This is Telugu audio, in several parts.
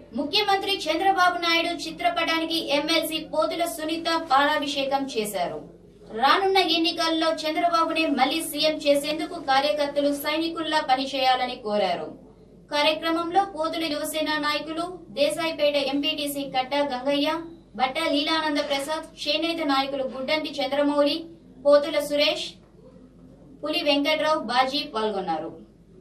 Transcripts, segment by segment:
ముఖ్యమంత్రి చంద్రబాబు నాయుడు చిత్రపటానికి ఎమ్మెల్సీ పోతుల సునీత పాలాభిషేకం చేశారు రానున్న ఎన్నికల్లో చంద్రబాబునే మళ్లీ సీఎం చేసేందుకు కార్యకర్తలు సైనికుల్లా పనిచేయాలని కోరారు కార్యక్రమంలో పోతుల యువసేన నాయకులు దేశాయిపేట ఎంపీటీసీ కట్ట గంగయ్య బట్ట లీలానంద ప్రసాద్ చేనేత నాయకులు గుడ్డంటి చంద్రమౌళి పోతుల సురేష్ పులి వెంకట్రావు బాజీ పాల్గొన్నారు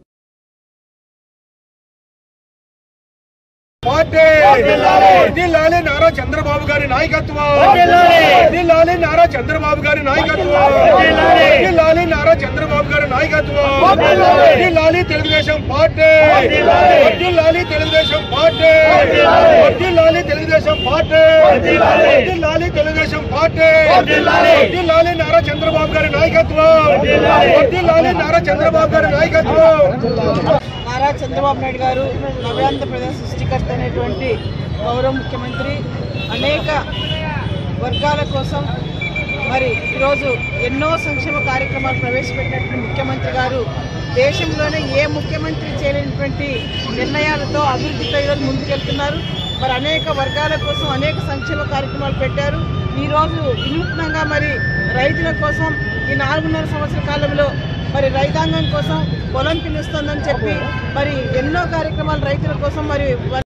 పార్టీ వర్ధిల్లాలి నారా చంద్రబాబు గారి నాయకత్వం వర్ధిల్లాలి నారా చంద్రబాబు గారి నాయకత్వం వర్ధిల్లాలి నారా చంద్రబాబు గారి నాయకత్వం వర్ధిల్లాలి తెలుగుదేశం పార్టీ వర్ధిల్లాలి తెలుగుదేశం పార్టీ వర్ధిల్లాలి తెలుగుదేశం పార్టీ వర్ధిల్లాలి తెలుగుదేశం పార్టీ వర్ధిల్లాలి నారా చంద్రబాబు గారి నాయకత్వం వర్ధిల్లాలి నారా చంద్రబాబు గారి నాయకత్వం నారా చంద్రబాబు నాయుడు గారు నవ్యాంధ్రప్రదేశ్ సృష్టికర్త అయినటువంటి గౌరవ ముఖ్యమంత్రి అనేక వర్గాల కోసం మరి ఈరోజు ఎన్నో సంక్షేమ కార్యక్రమాలు ప్రవేశపెట్టినటువంటి ముఖ్యమంత్రి గారు దేశంలోనే ఏ ముఖ్యమంత్రి చేయలేనటువంటి నిర్ణయాలతో అభివృద్ధితో ఈరోజు ముందుకెళ్తున్నారు మరి అనేక వర్గాల కోసం అనేక సంక్షేమ కార్యక్రమాలు పెట్టారు ఈరోజు వినూత్నంగా మరి రైతుల కోసం ఈ నాలుగున్నర సంవత్సర కాలంలో మరి రైతాంగం కోసం పొలం పిలుస్తుందని చెప్పి మరి ఎన్నో కార్యక్రమాలు రైతుల కోసం మరి